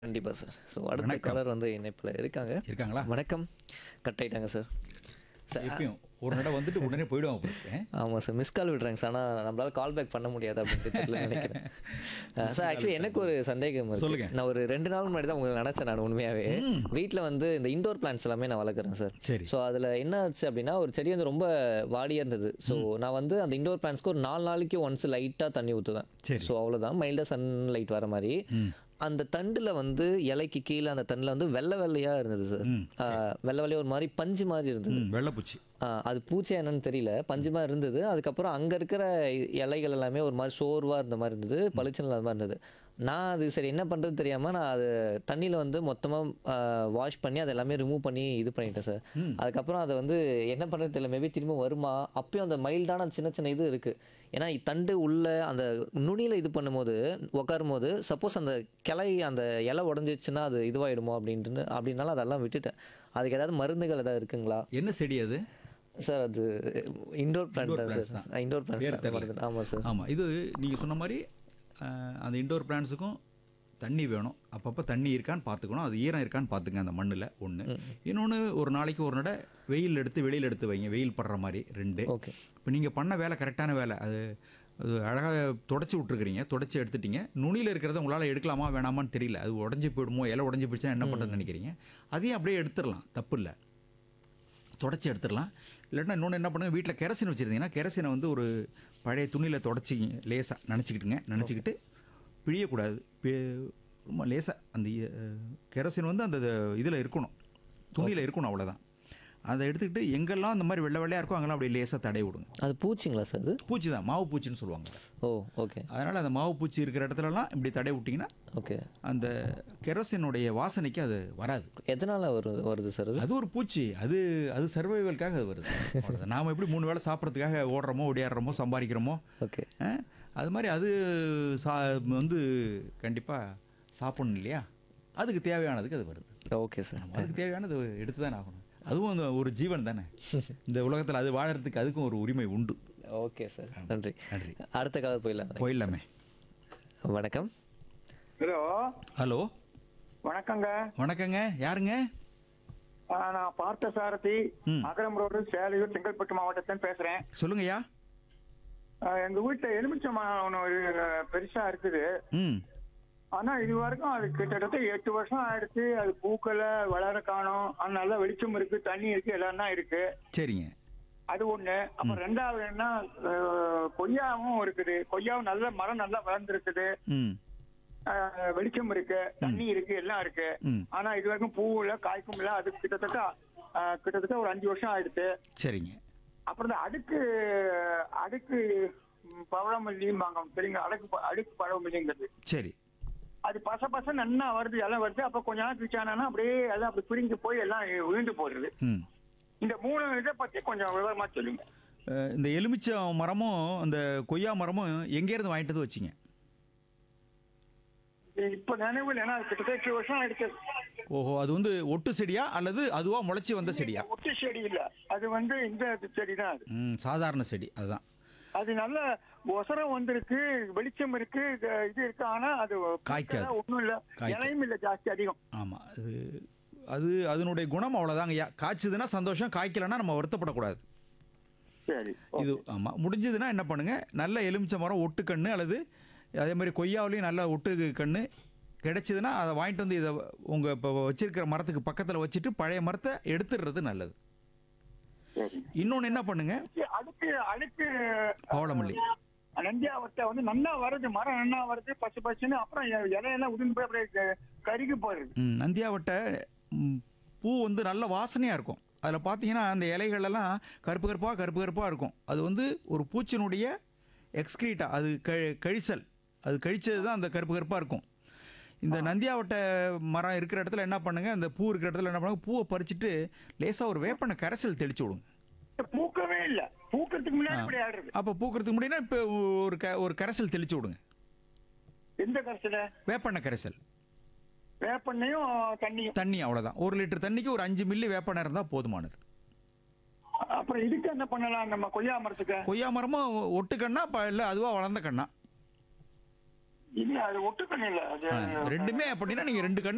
கண்டிப்பா sir. So அடுத்த வணக்கம். காலர் வந்து இணைப்பில் இருக்காங்க. இருக்காங்களா வணக்கம். கட் ஆயிட்டாங்க சார். சார் எப்பயும் ஒரு நட வந்துட்டு உடனே போயிடுவாங்க போல இருக்கு. ஆமா சார். மிஸ் கால் விடுறாங்க சார். ஆனா நம்மளால கால் பேக் பண்ண முடியாது அப்படின்ட்டு தெரியல நினைக்கிறேன். அஹ் சார் ஆக்சுவலி எனக்கு ஒரு சந்தேகம் இருக்கு. சொல்லுங்க. நான் ஒரு ரெண்டு நாள் முன்னாடி தான் உங்களுக்கு நினைச்சேன் நான் உண்மையாவே. ம். வீட்டில் வந்து இந்த இண்டோர் பிளான்ட்ஸ் எல்லாமே நான் வளர்க்குறேன் சார். சரி. ஸோ அதில் என்ன ஆச்சு அப்படின்னா ஒரு செடி வந்து ரொம்ப வாடியாக இருந்தது. ஸோ நான் வந்து அந்த இண்டோர் பிளான்ட்ஸ்க்கு ஒரு நாலு நாளைக்கு ஒன்ஸ் லைட்டாக தண்ணி ஊற்றுவேன். சரி. ஸோ அவ்வளோதான் மைல்டாக சன் லைட் வர மாதிரி. ம். அந்த தண்டில் வந்து இலைக்கு கீழே அந்த தண்டில் வந்து வெள்ளை வெள்ளையாக இருந்தது சார். ம், ஆஹ் வெள்ளை வெள்ளையாக ஒரு மாதிரி பஞ்சு மாதிரி இருந்தது. ம், வெள்ளைப்பூச்சி ஆஹ் அது பூச்சி என்னன்னு தெரியல பஞ்சு மாதிரி இருந்தது அதுக்கப்புறம் அங்கே இருக்கிற இலைகள் எல்லாமே ஒரு மாதிரி சோர்வாக இருந்த மாதிரி இருந்தது பளிச்சுன்னு இல்லாத மாதிரி இருந்தது நான் அது சரி என்ன பண்ணுறது தெரியாமல் நான் அது தண்ணியில் வந்து மொத்தமாக வாஷ் பண்ணி அதை எல்லாமே ரிமூவ் பண்ணி இது பண்ணிட்டேன் சார் ம். அதுக்கப்புறம் அதை வந்து என்ன பண்ணுறது தெரியல மேபி திரும்ப வருமா அப்பயும் அந்த மைல்டான சின்ன சின்ன இது இருக்குது ஏன்னா தண்டு உள்ள அந்த நுனியில் இது பண்ணும்போது உட்காரும் போது சப்போஸ் அந்த கிளை அந்த இலை உடஞ்சிச்சுன்னா அது இதுவாயிடுமோ அப்படின்ட்டு அப்படின்னால அதெல்லாம் விட்டுட்டேன் அதுக்கு ஏதாவது மருந்துகள் ஏதாவது இருக்குங்களா என்ன செடி அது சார் அது இண்டோர் பிளான்ட் தான் plants சார் இண்டோர் பேர் பிளான்ட் தெரியல. தான் ஆமாம் சார் ஆமாம் இது நீங்கள் சொன்ன மாதிரி அஹ், அந்த இண்டோர் பிளான்ஸுக்கும் தண்ணி வேணும் அப்பப்போ தண்ணி இருக்கான்னு பார்த்துக்கணும் அது ஈரம் இருக்கான்னு பார்த்துங்க அந்த மண்ணில் ஒன்று இன்னொன்று ஒரு நாளைக்கு ஒரு நட வெயில் எடுத்து வெளியில் எடுத்து வைங்க வெயில் படுற மாதிரி ரெண்டு ஓகே இப்போ நீங்கள் பண்ண வேலை கரெக்டான வேலை அது அது அழகாக தொடச்சி விட்ருக்குறீங்க தொடச்சி எடுத்துட்டீங்க நுனியில் இருக்கிறத உங்களால் எடுக்கலாமா வேணாமான்னு தெரியல அது உடஞ்சி போயிடுமோ இலை உடஞ்சி போயிடுச்சுன்னா என்ன பண்ணுறதுன்னு நினைக்கிறீங்க அதையும் அப்படியே எடுத்துடலாம் தப்பு இல்லை தொடச்சி எடுத்துடலாம் இல்லாட்டினா இன்னொன்று என்ன பண்ணுங்க வீட்டில் கெரசின் வச்சுருந்தீங்கன்னா கெரசினை வந்து ஒரு பழைய துணியில் தொடச்சி லேசாக நினச்சிக்கிட்டுங்க நினச்சிக்கிட்டு பிழியக்கூடாது பி- ரொம்ப லேசாக அந்த கெரசின் வந்து அந்த இதில் இருக்கணும் துணியில் இருக்கணும் அவ்வளோதான் அதை எடுத்துக்கிட்டு எங்கெல்லாம் அந்த மாதிரி வெள்ளை வெள்ளையாக இருக்கோ அங்கெல்லாம் அப்படியே லேசாக தடை விடுங்க அது பூச்சிங்களா சார் அது பூச்சி தான் மாவு பூச்சின்னு சொல்லுவாங்க ஓ ஓகே அதனால் அந்த மாவு பூச்சி இருக்கிற இடத்துலலாம் இப்படி தடை விட்டிங்கன்னா ஓகே அந்த கெரோசினுடைய வாசனைக்கு அது வராது எதனால வருது வருது சார் அது அது ஒரு பூச்சி அது அது சர்வைவலுக்காக அது வருது அவ்வளவுதான். நாம எப்படி மூணு வேளை சாப்பிட்றதுக்காக ஓடுறோமோ ஓடியாடுறோமோ சம்பாதிக்கிறோமோ ஓகே ஆ? அது மாதிரி அது சா வந்து கண்டிப்பாக சாப்பிடணும் இல்லையா அதுக்கு தேவையானதுக்கு அது வருது ஓகே சார் அதுக்கு தேவையானது எடுத்து தான் ஆகணும் அதுவும் அந்த ஒரு ஜீவன் தானே இந்த உலகத்தில் அது வாழறதுக்கு அதுக்கும் ஒரு உரிமை உண்டு ஓகே சார் நன்றி நன்றி அடுத்த காலர் போயிடலாம் போயிடலாமே வணக்கம் ஹலோ ஹலோ வணக்கங்க வணக்கங்க யாருங்க ஆ, நான் பார்த்த சாரதி ம். அகரம் ரோடு சேலையூர் செங்கல்பட்டு மாவட்டத்தில் பேசுறேன் சொல்லுங்கய்யா ஆ, எங்க வீட்டுல எலுமிச்சை மரம் ஒண்ணு ஒரு பெருசா இருக்குது ம் ஆனா இது வரைக்கும் அது கிட்டத்தட்ட எட்டு வருஷம் ஆயிடுச்சு அது பூக்களை வளர காணும் ஆனா நல்லா வெளிச்சம் இருக்கு தண்ணி இருக்கு எல்லாம் தான் இருக்கு சரிங்க அது ஒண்ணு அப்புறம் ரெண்டாவது என்ன ஆ, கொய்யாவும் இருக்குது கொய்யாவும் நல்ல மரம் நல்லா வளர்ந்துருக்குது ம் ஆ, வெளிச்சம் இருக்கு தண்ணி இருக்கு எல்லாம் இருக்கு ம் ஆனா இது வரைக்கும் பூ இல்ல காய்க்கும் இல்ல அது கிட்டத்தட்ட ஆ, கிட்டத்தட்ட ஒரு அஞ்சு வருஷம் ஆயிடுச்சு சரிங்க அப்புறம் இந்த அடுக்கு அடுக்கு ம், பவளமல்லிம்பாங்க சரிங்க அடுக்கு ப- அடுக்கு பழமல்லிங்கிறது சரி அது பச பச நன்னா வருது எல்லாம் வருது அப்ப கொஞ்ச நாள் கழிச்சானா அப்படியே எல்லாம் அப்படி பிரிஞ்சு போய் எல்லாம் விழுந்து போடுது ம் இந்த மூணு இதை பத்தி கொஞ்சம் விவரமா சொல்லுங்க அஹ், இந்த எலுமிச்சை மரமும் அந்த கொய்யா மரமும் எங்கேருந்து வாங்கிட்டு வந்து வச்சிங்க இப்ப நினைவில் ஏன்னா அது கிட்டத்தட்ட எட்டு வருஷம் ஆயிடுச்சு ஓஹோ அது வந்து ஒட்டு செடியா அல்லது அதுவா முளைச்சி வந்த செடியா ஒட்டு செடி இல்ல அது வந்து இந்த செடி தான் அது ம் சாதாரண செடி அதுதான் அது நல்ல ஒசரம் வந்திருக்கு வெளிச்சம் இருக்கு இது- இது இருக்கு ஆனா அது காய்க்காது. ஒண்ணும் இல்ல காய்க்காது. இலையும் இல்ல ஜாஸ்தி அதிகம் ஆமாம் அது அது அதனுடைய குணம் அவ்வளோதாங்க ஐயா காய்ச்சதுன்னா சந்தோஷம் காய்க்கலைன்னா நம்ம வருத்தப்படக்கூடாது சரி இது ஆமாம் முடிஞ்சதுன்னா என்ன பண்ணுங்க நல்ல எலுமிச்சை மரம் ஒட்டு கன்று அல்லது அதே மாதிரி கொய்யாவிலையும் நல்ல ஒட்டு கன்று கிடைச்சதுன்னா அதை வாங்கிட்டு வந்து இதை உங்கள் இப்போ வச்சிருக்கிற மரத்துக்கு பக்கத்தில் வச்சுட்டு பழைய மரத்தை எடுத்துடுறது நல்லது சரி இன்னொன்று என்ன பண்ணுங்க அடுக்கு அடுக்கு பவளமல்லி. நந்தியாவட்டை வந்து நல்லா வருது மரம் நல்லா வருது பசு பசுன்னு அப்புறம் இ- இலையெல்லாம் உதிர்ந்து போய் அப்படியே க- கருகி போயிடுது ம், நந்தியாவட்டை ம், பூ வந்து நல்ல வாசனையாக இருக்கும் அதில் பார்த்தீங்கன்னா அந்த இலைகளெல்லாம் கருப்பு கருப்பாக கருப்பு கருப்பாக இருக்கும் அது வந்து ஒரு பூச்சினுடைய எக்ஸ்கிரீட்டா அது க கழிச்சல் அது கழிச்சது தான் அந்த கருப்பு கருப்பாக இருக்கும் இந்த நந்தியாவட்டை மரம் இருக்கிற இடத்துல என்ன பண்ணுங்க அந்த பூ இருக்கிற இடத்துல என்ன பண்ணுங்க பூவை பறிச்சுட்டு லேசாக ஒரு வேப்பனை கரைசல் தெளிச்சு விடுங்க பூக்கவே இல்ல பூக்கிறதுக்கு முன்னாடி இப்படி ஆடுறது அப்போ பூக்கிறதுக்கு முடியும்னா இப்போ ஒரு க ஒரு கரைசல் தெளிச்சு விடுங்க எந்த கரைசல வேப்பெண்ணெய் கரைசல் வேப்பெண்ணையும் தண்ணியும் தண்ணி அவ்வளோதான் ஒரு லிட்டர் தண்ணிக்கு ஒரு அஞ்சு மில்லி வேப்பெண்ணெய் இருந்தால் போதுமானது அப்புறம் இதுக்கு என்ன பண்ணலாம் நம்ம கொய்யா மரத்துக்கு கொய்யா மரமும் ஒட்டு கண்ணா ப- இல்ல அதுவா வளர்ந்த கண்ணா இல்ல அது ஒட்டுக்கணும் இல்ல அது ரெண்டுமே அப்படின்னா நீங்க ரெண்டு கண்ணு